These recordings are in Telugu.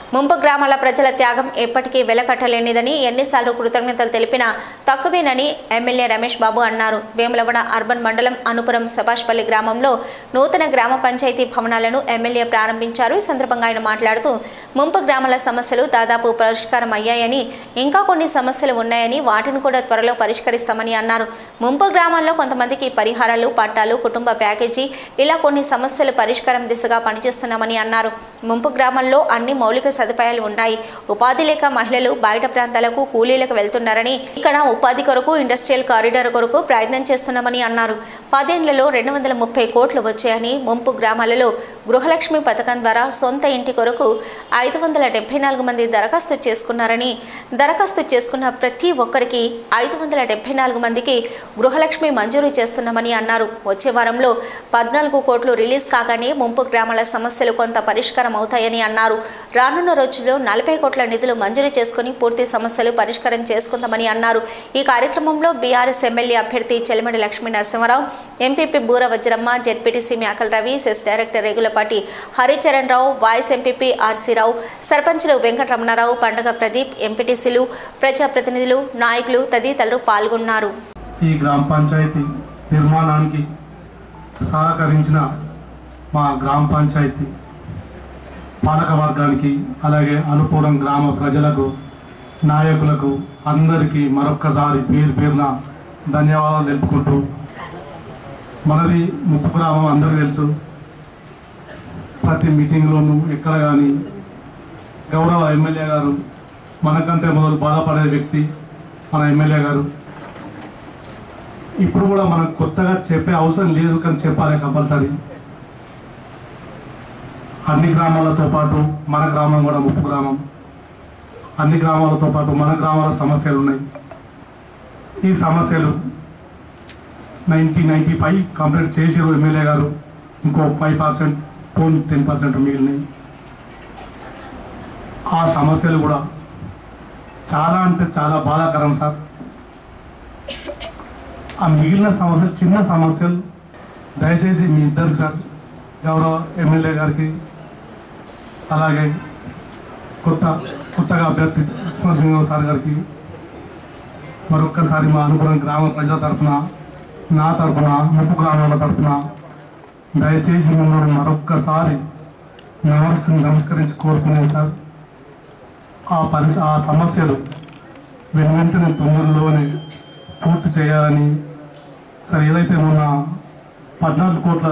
ముంపు గ్రామాల ప్రజల త్యాగం ఎప్పటికీ వెలకట్టలేనిదని ఎన్నిసార్లు కృతజ్ఞతలు తెలిపినా తక్కువేనని ఎమ్మెల్యే రమేష్ బాబు అన్నారు వేములవాడ అర్బన్ మండలం అనుపురం సభాష్పల్లి గ్రామంలో నూతన గ్రామ పంచాయతీ భవనాలను ఎమ్మెల్యే ప్రారంభించారు ఈ సందర్భంగా ఆయన మాట్లాడుతూ ముంపు గ్రామాల సమస్యలు దాదాపు పరిష్కారం అయ్యాయని ఇంకా కొన్ని సమస్యలు ఉన్నాయని వాటిని కూడా త్వరలో పరిష్కరిస్తామని అన్నారు ముంపు గ్రామాల్లో కొంతమందికి పరిహారాలు పట్టాలు కుటుంబ ప్యాకేజీ ఇలా కొన్ని సమస్యలు పరిష్కారం దిశగా పనిచేస్తున్నామని అన్నారు ముంపు గ్రామాల్లో అన్ని మౌలిక సదుపాయాలు ఉన్నాయి ఉపాధి లేక మహిళలు బయట ప్రాంతాలకు కూలీలకు వెళ్తున్నారని ఇక్కడ ఉపాధి కొరకు ఇండస్ట్రియల్ కారిడార్ కొరకు ప్రయత్నం చేస్తున్నామని అన్నారు పదేళ్లలో రెండు వందల ముప్పై కోట్లు వచ్చాయని ముంపు గ్రామాలలో గృహలక్ష్మి పథకం ద్వారా సొంత ఇంటి కొరకు ఐదు వందల డెబ్బై నాలుగు మంది దరఖాస్తు చేసుకున్నారని దరఖాస్తు చేసుకున్న ప్రతి ఒక్కరికి ఐదు వందల డెబ్బై నాలుగు మందికి గృహలక్ష్మి మంజూరు చేస్తున్నామని అన్నారు వచ్చే వారంలో పద్నాలుగు కోట్లు రిలీజ్ కాగానే ముంపు గ్రామాల సమస్యలు కొంత పరిష్కారం అవుతాయని అన్నారు రానున్న రోజుల్లో నలభై కోట్ల నిధులు మంజూరు చేసుకుని పూర్తి సమస్యలు పరిష్కారం చేసుకుందామని అన్నారు ఈ కార్యక్రమంలో బీఆర్ఎస్ ఎమ్మెల్యే అభ్యర్థి చెలిమడి లక్ష్మీ నరసింహారావు ఎంపీపీ బూర Vajramma ZPTC Mekala Ravi cess director Regulapati Haricharan Rao vice MPP RC Rao సర్పంచులు వెంకటరమణారావు పండగ ప్రదీప్ ఎంపీటీసీలు ప్రజాప్రతినిధులు నాయకులు తదితరులు పాల్గొన్నారు ఈ గ్రామ పంచాయతీ నిర్మాణానికి సహకరించిన మా గ్రామ పంచాయతీ పాలక వర్గానికి అలాగే అనుకూలం గ్రామ ప్రజలకు నాయకులకు అందరికీ మరొక్కసారి పేరు పేరున ధన్యవాదాలు తెలుపుకుంటూ మనది ముప్పు గ్రామం అందరికీ తెలుసు ప్రతి మీటింగ్లోనూ ఎక్కడ కానీ గౌరవ ఎమ్మెల్యే గారు మనకంటే మొదలు బాధపడే వ్యక్తి మన ఎమ్మెల్యే గారు ఇప్పుడు కూడా మనకు కొత్తగా చెప్పే అవసరం లేదు కానీ చెప్పాలి కంపల్సరీ అన్ని గ్రామాలతో పాటు మన గ్రామం కూడా ముప్పు గ్రామం అన్ని గ్రామాలతో పాటు మన గ్రామాల సమస్యలు ఉన్నాయి ఈ సమస్యలు నైన్టీ నైంటీ ఫైవ్ కంప్లీట్ చేసారు ఎమ్మెల్యే గారు ఇంకో five percent phone ten percent మిగిలినాయి ఆ సమస్యలు కూడా చాలా అంటే చాలా బాధాకరం సార్ ఆ మిగిలిన సమస్యలు చిన్న సమస్యలు దయచేసి మీ ఇద్దరు సార్ గౌరవ ఎమ్మెల్యే గారికి అలాగే కొత్త కొత్తగా అభ్యర్థి లక్ష్మణసింహ సార్ గారికి మరొక్కసారి మా అనుకున్న గ్రామ ప్రజల తరఫున నా తరఫున ముప్పు గ్రామాల తరఫున దయచేసి మిమ్మల్ని మరొక్కసారి నమస్క నమస్కరించి కోరుకున్నాను సార్ ఆ పరి ఆ సమస్యలు వెను వెంటనే తొందరలోనే పూర్తి చేయాలని సార్ ఏదైతే మొన్న పద్నాలుగు కోట్ల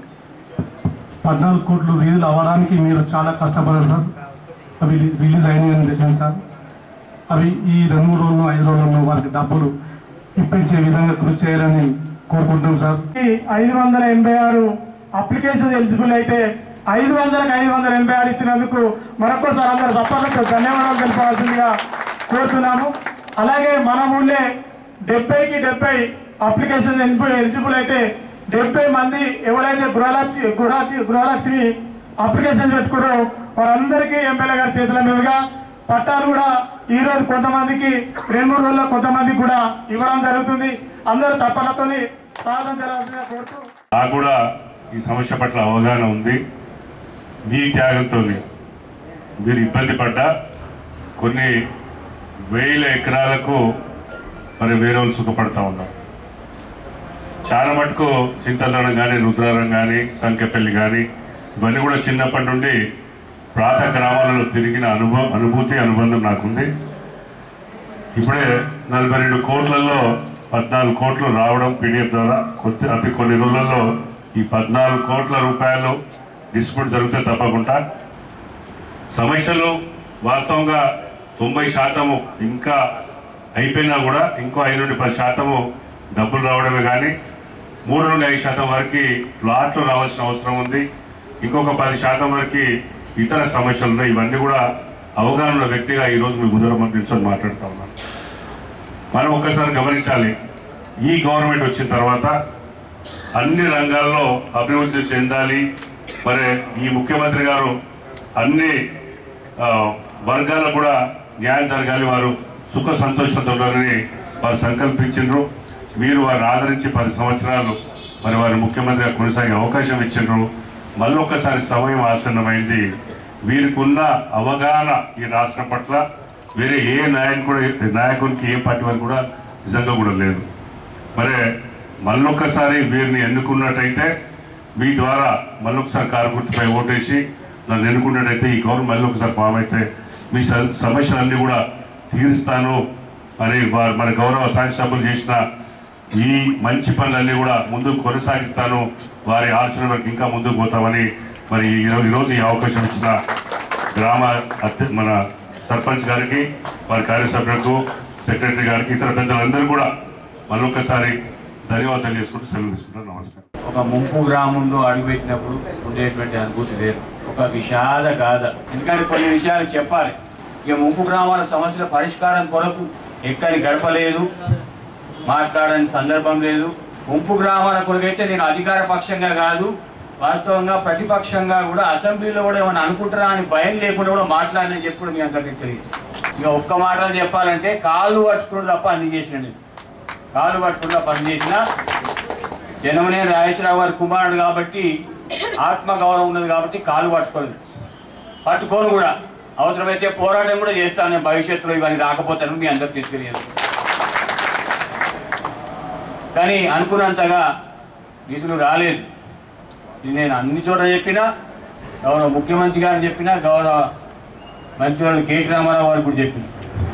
పద్నాలుగు కోట్లు రిలీజ్ అవ్వడానికి మీరు చాలా కష్టపడారు సార్ అవి రిలీజ్ అయినాయని తెలిసింది సార్ అవి ఈ రెండు మూడు రోజులు ఐదు రోజుల్లో వారికి డబ్బులు ఇప్పించే విధంగా కృషి చేయాలని కోరుకుంటున్నాం సార్ ఈ ఐదు వందల ఎనభై ఆరు అప్లికేషన్ ఎలిజిబుల్ అయితే ఐదు వందలకు ఐదు వందల ఎనభై ఆరు ఇచ్చినందుకు మరొకసారి అందరు సప్పట్లకు ధన్యవాదాలు తెలుపవలసిందిగా కోరుతున్నాము అలాగే మన ఊళ్ళే డెబ్బైకి డెబ్బై అప్లికేషన్ ఎలిజిబుల్ అయితే డెబ్బై మంది ఎవరైతే గృహలక్ష్మి గృహ గృహలక్ష్మి అప్లికేషన్ పెట్టుకున్నారో వారందరికీ ఎమ్మెల్యే గారి చేతుల మీదుగా పట్టాలు కూడా ఈ రోజు కొంతమందికి రెండు మూడు రోజుల్లో కొంతమందికి కూడా ఇవ్వడం జరుగుతుంది అందరూ తప్పలతో స్వాగతం జరగాల్సిందిగా కోరుతూ నాకు కూడా ఈ సమస్య పట్ల అవగాహన ఉంది మీ త్యాగంతో మీరు ఇబ్బంది పడ్డా కొన్ని వేల ఎకరాలకు మరి వేరే వాళ్ళు సుఖపడతా ఉన్నారు చాలా మటుకు చింతలనం కానీ రుద్రారం కానీ సంఖ్యపల్లి కానీ ఇవన్నీ కూడా చిన్నప్పటి నుండి ప్రాత గ్రామాలలో తిరిగిన అనుభవం అనుభూతి అనుబంధం నాకుంది ఇప్పుడే నలభై రెండు కోట్లలో పద్నాలుగు కోట్లు రావడం పీడిఎఫ్ ద్వారా కొద్ది అతి కొన్ని రోజులలో ఈ పద్నాలుగు కోట్ల రూపాయలు డిస్ప్యూట్ జరిగితే తప్పకుండా సమస్యలు వాస్తవంగా తొంభై శాతము ఇంకా అయిపోయినా కూడా ఇంకో ఐదు నుండి పది శాతము డబ్బులు రావడమే కానీ మూడు నుండి ఐదు శాతం వరకు ప్లాట్లు రావాల్సిన అవసరం ఉంది ఇంకొక పది శాతం వరకు ఇతర సమస్యలు ఉన్నాయి ఇవన్నీ కూడా అవగాహన ఉన్న వ్యక్తిగా ఈరోజు మీ ముందర మనం నిల్చొని మాట్లాడుతూ ఉన్నాను మనం ఒక్కసారి గమనించాలి ఈ గవర్నమెంట్ వచ్చిన తర్వాత అన్ని రంగాల్లో అభివృద్ధి చెందాలి మరి ఈ ముఖ్యమంత్రి గారు అన్ని ఆ, వర్గాలకు కూడా న్యాయం జరగాలి వారు సుఖ సంతోషంతో ఉండాలని వారు సంకల్పించారు మీరు వారిని ఆదరించి పది సంవత్సరాలు మరి వారి ముఖ్యమంత్రిగా కొనసాగే అవకాశం ఇచ్చిండ్రు మళ్ళీ ఒక్కసారి సమయం ఆసన్నమైంది వీరికి ఉన్న అవగాహన ఈ రాష్ట్రం పట్ల వేరే ఏ నాయకుడు నాయకునికి ఏ పార్టీ వారికి కూడా నిజంగా కూడా లేదు మరి మళ్ళొక్కసారి వీరిని ఎన్నుకున్నట్టయితే మీ ద్వారా మళ్ళొకసారి కారు గుర్తుపై ఓటేసి నన్ను ఎన్నుకున్నట్టయితే ఈ గవర్నమెంట్ మళ్ళీ ఒకసారి ఫామ్ అయితే మీ స- సమస్యలన్నీ కూడా తీరుస్తాను అని వారు మన గౌరవ శాసనసభ్యులు చేసిన ఈ మంచి పనులన్నీ కూడా ముందుకు కొనసాగిస్తాను వారి ఆలోచన వరకు ఇంకా ముందుకు పోతామని మరి ఈరోజు ఈరోజు ఈ అవకాశం ఇచ్చిన గ్రామ అధ్య మన సర్పంచ్ గారికి వారి కార్యసభ్యులకు సెక్రటరీ గారికి ఇతర పెద్దలందరూ కూడా మరొకసారి ధన్యవాదాలు చేసుకుంటూ సెలవు తీసుకుంటాను నమస్కారం ఒక ముంపు గ్రామంలో అడుగుపెట్టినప్పుడు ఉండేటువంటి అనుభూతి వేరు ఒక విషాద గాథ ఎందుకంటే కొన్ని విషయాలు చెప్పాలి ఇక ముంపు గ్రామాల సమస్యల పరిష్కారం కొరకు ఎక్కడి గడపలేదు మాట్లాడని సందర్భం లేదు ముంపు గ్రామాల కొరకైతే నేను అధికార పక్షంగా కాదు వాస్తవంగా ప్రతిపక్షంగా కూడా అసెంబ్లీలో కూడా ఏమైనా అనుకుంటారా అని భయం లేకుండా కూడా మాట్లాడని చెప్పి కూడా మీ అందరికీ తెలియదు ఇక ఒక్క మాటలు చెప్పాలంటే కాళ్ళు పట్టుకుని తప్ప అన్ని చేసిన నేను కాళ్ళు పట్టుకుని తప్ప అన్ని చేసిన జనమనే రాజేశ్వరరావు గారి కుమారుడు కాబట్టి ఆత్మ గౌరవం ఉన్నది కాబట్టి కాలు పట్టుకోలేదు పట్టుకోను కూడా అవసరమైతే పోరాటం కూడా చేస్తాను నేను భవిష్యత్తులో ఇవన్నీ రాకపోతాను మీ అందరు తీసుకెళ్ళేది కానీ అనుకున్నంతగా నిధులు రాలేదు ఇది నేను అన్ని చోట్ల చెప్పినా గౌరవ ముఖ్యమంత్రి గారిని చెప్పినా గౌరవ మంత్రివర్యులు కేటీ రామారావు గారికి కూడా చెప్పిన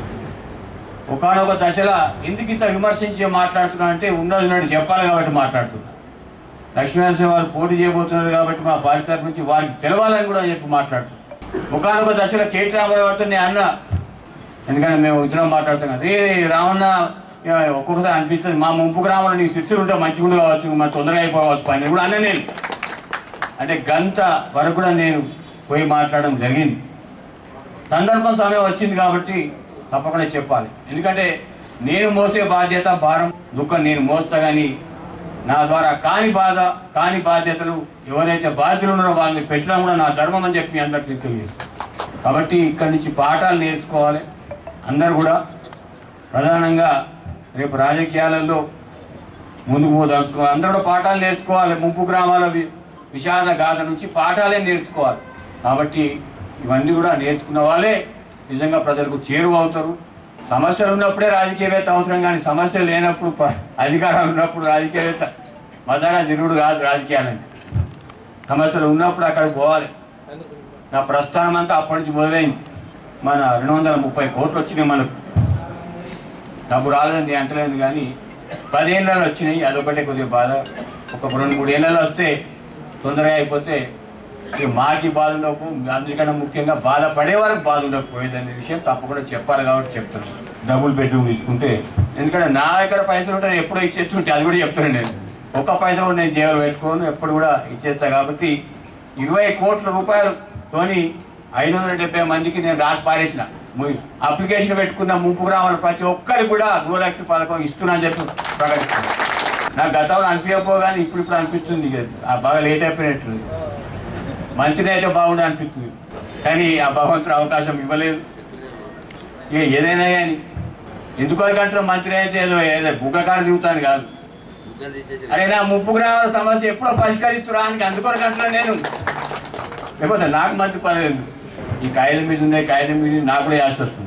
ఒకనొక దశలో ఎందుకు ఇంత విమర్శించి మాట్లాడుతున్నా అంటే ఉన్నది ఉన్నట్టు చెప్పాలి కాబట్టి మాట్లాడుతున్నా లక్ష్మీనరసింహ వారు పోటీ చేయబోతున్నారు కాబట్టి మా పార్టీ తరఫు నుంచి వారికి తెలవాలని కూడా చెప్పి మాట్లాడుతున్నాం ఒకనొక దశలో కేటీ రామారావు గారితో నేను అన్న ఎందుకంటే మేము ఇద్దరం మాట్లాడుతాం కదా ఏ రావణ ఏ, ఒక్కొక్కసారి అనిపిస్తుంది మా ముంపు గ్రామంలో నీకు శిక్షలు ఉంటే మంచిగా ఉండి కావచ్చు మా తొందరగా అయిపోవచ్చు పని కూడా అన్న నేను అంటే గంట వరకు కూడా నేను పోయి మాట్లాడడం జరిగింది సందర్భం సమయం వచ్చింది కాబట్టి తప్పకుండా చెప్పాలి ఎందుకంటే నేను మోసే బాధ్యత భారం దుఃఖం నేను మోస్తా కానీ నా ద్వారా కాని బాధ కాని బాధ్యతలు ఎవరైతే బాధ్యులు ఉన్నారో వాళ్ళని పెట్టడం కూడా నా ధర్మం అని చెప్పి మీ అందరికీ తెలియజేస్తాను కాబట్టి ఇక్కడి నుంచి పాఠాలు నేర్చుకోవాలి అందరు కూడా ప్రధానంగా రేపు రాజకీయాలలో ముందుకు పోదలుచుకోవాలి అందరూ కూడా పాఠాలు నేర్చుకోవాలి ముంపు గ్రామాల వి- విషాద గాథ నుంచి పాఠాలే నేర్చుకోవాలి కాబట్టి ఇవన్నీ కూడా నేర్చుకున్న వాళ్ళే నిజంగా ప్రజలకు చేరువ అవుతారు సమస్యలు ఉన్నప్పుడే రాజకీయవేత్త అవసరం కానీ సమస్యలు లేనప్పుడు ప- అధికారం ఉన్నప్పుడు రాజకీయవేత్త మజాగా తిరుగుడు కాదు రాజకీయాలంటే సమస్యలు ఉన్నప్పుడు అక్కడికి పోవాలి నా ప్రస్థానం అంతా అప్పటి నుంచి మొదలైంది మన రెండు వందల ముప్పై కోట్లు వచ్చినాయి మనకు డబ్బు రాలేదని అంటలేదు కానీ పదేళ్ళలో వచ్చినాయి అదొకటే కొద్దిగా బాధ ఒక రెండు మూడు ఏళ్ళలో వస్తే తొందరగా అయిపోతే ఇక మాకి బాధ ఉండకు అందరికన్నా ముఖ్యంగా బాధపడే వాళ్ళకి బాధ ఉండకపోయేదనే విషయం తప్పకుండా చెప్పాలి కాబట్టి చెప్తాను డబుల్ బెడ్రూమ్ తీసుకుంటే ఎందుకంటే నా దగ్గర పైసలు ఉంటే నేను ఎప్పుడో ఇచ్చేస్తుంటే అది కూడా చెప్తాను నేను ఒక్క పైసా కూడా నేను జేబులో పెట్టుకోను ఎప్పుడు కూడా ఇచ్చేస్తా కాబట్టి ఇరవై కోట్ల రూపాయలతోని ఐదు వందల డెబ్బై మందికి నేను రాసి పారేసిన ము- అప్లికేషన్ పెట్టుకున్న ముంపు గ్రామాల ప్రతి ఒక్కరికి కూడా గృహలక్ష్మి పథకం ఇస్తున్నా అని చెప్పి ప్రకటిస్తున్నాను నాకు గతంలో అనిపించకపోగానే ఇప్పుడు ఇప్పుడు అనిపిస్తుంది ఇక ఆ బాగా లేట్ అయిపోయినట్టుంది మంచిది అయితే బాగుండు అనిపిస్తుంది కానీ ఆ భగవంతుడు అవకాశం ఇవ్వలేదు ఇక ఏదైనా కానీ ఎందుకు అనుకుంటున్నా మంత్రి అయితే ఏదో ఏదో బుగ్గకాడ తిరుగుతాను కాదు అరే నా ముప్పు గ్రామాల సమస్య ఎప్పుడో పరిష్కరిస్తురా అని అందుకొరకు అంటున్నాను నేను లేకపోతే నాకు మంచి పర్లేదు ఈ కాగితం మీద ఉన్నాయి కాగితం మీద నాకు కూడా యాస్ట్ వస్తుంది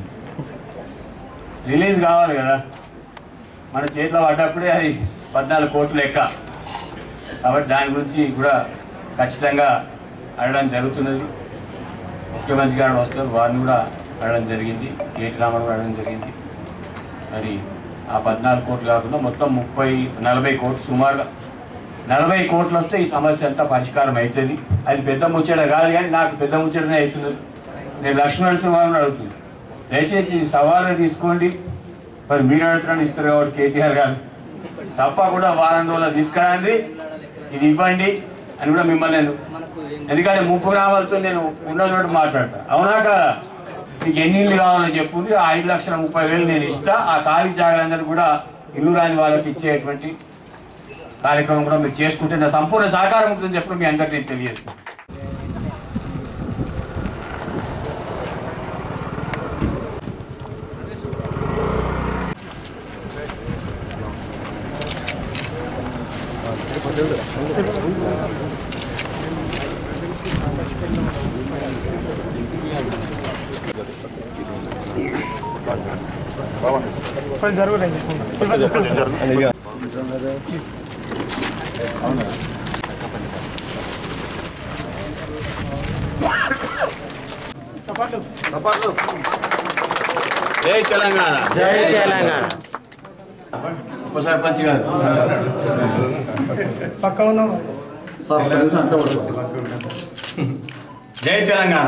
రిలీజ్ కావాలి కదా మన చేతిలో పడ్డప్పుడే అది పద్నాలుగు కోట్లు లెక్క కాబట్టి దాని గురించి కూడా ఖచ్చితంగా అడగడం జరుగుతున్నది ముఖ్యమంత్రి గారు వస్తారు వారిని కూడా అడగడం జరిగింది కేటీ రామారావు కూడా అడగడం జరిగింది మరి ఆ పద్నాలుగు కోట్లు కాకుండా మొత్తం ముప్పై నలభై కోట్లు సుమారుగా నలభై కోట్లు వస్తే ఈ సమస్య అంతా పరిష్కారం అవుతుంది అది పెద్ద ముచ్చట కాదు కానీ నాకు పెద్ద ముచ్చటనే అవుతుంది నేను లక్ష్మణ వారిని అడుగుతుంది దయచేసి ఈ సవాలు తీసుకోండి మరి మీరు అడుగుతున్నాను ఇస్తారు కాబట్టి కేటీఆర్ గారు తప్పకుండా వారం రోజులు తీసుకురండి ఇది ఇవ్వండి అని కూడా మిమ్మల్ని నేను ఎందుకంటే ముప్పు గ్రామాలతో నేను ఉన్న చోట మాట్లాడతా అవునా కదా నీకు ఎన్ని ఇల్లు కావాలని చెప్పు ఆ ఐదు లక్షల ముప్పై వేలు నేను ఇస్తా ఆ ఖాళీ జాగాలందరూ కూడా ఇల్లు రాని వాళ్ళకి ఇచ్చేటువంటి కార్యక్రమం కూడా మీరు చేసుకుంటే నా సంపూర్ణ సహకారం ఉంటుందని చెప్పి మీ అందరికీ నేను తెలియజేస్తాను కొంచెం జరుగుతుంది జై తెలంగాణ జై తెలంగాణ ఉప సర్పంచ్ గారు పక్క ఉన్నాం జై తెలంగాణ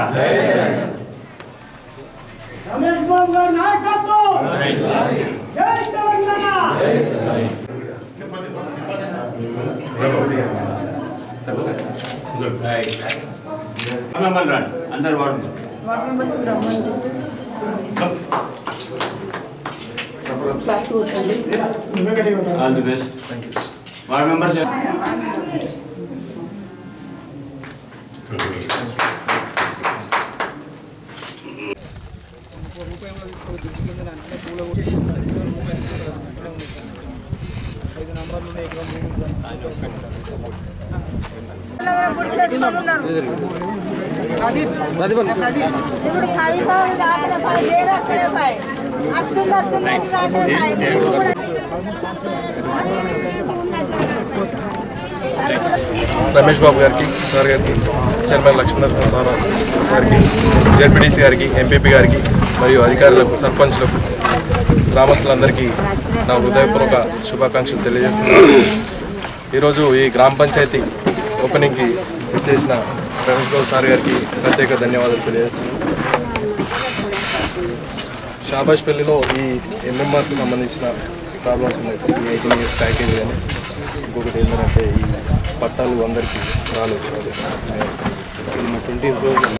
రమేష్ బాబు గారి నాయకత్వం జై తెలంగాణ మెంబర్ రండి అందరు వాడుతారు all the best ward members ఇప్పుడు పది సార్లు దాటలే పై వేరే వస్తలే పై అత్తుంది అత్తుంది దాటలే పై కూడా రమేష్ బాబు గారికి సార్ గారికి చైర్మన్ లక్ష్మీనరసింహ సార్ గారికి జెడ్పీటీసీ గారికి ఎంపీపీ గారికి మరియు అధికారులకు సర్పంచ్లకు గ్రామస్తులందరికీ నా హృదయపూర్వక శుభాకాంక్షలు తెలియజేస్తున్నాను ఈరోజు ఈ గ్రామ పంచాయతీ ఓపెనింగ్కి వచ్చేసిన రమేష్ బాబు సార్ గారికి ప్రత్యేక ధన్యవాదాలు తెలియజేస్తున్నాను షాబాష్ పెళ్లిలో ఈ ఎంఎంఆర్కి సంబంధించిన ప్రాబ్లమ్స్ ఉన్నాయి సార్ ఈ ఎయిటీన్ ఇయర్స్ ప్యాకేజ్ కానీ ఇంకొకటి ఏంటంటే ఈ పట్టాలు అందరికీ రాలేదు సార్ ఇది ట్వంటీ రోజులు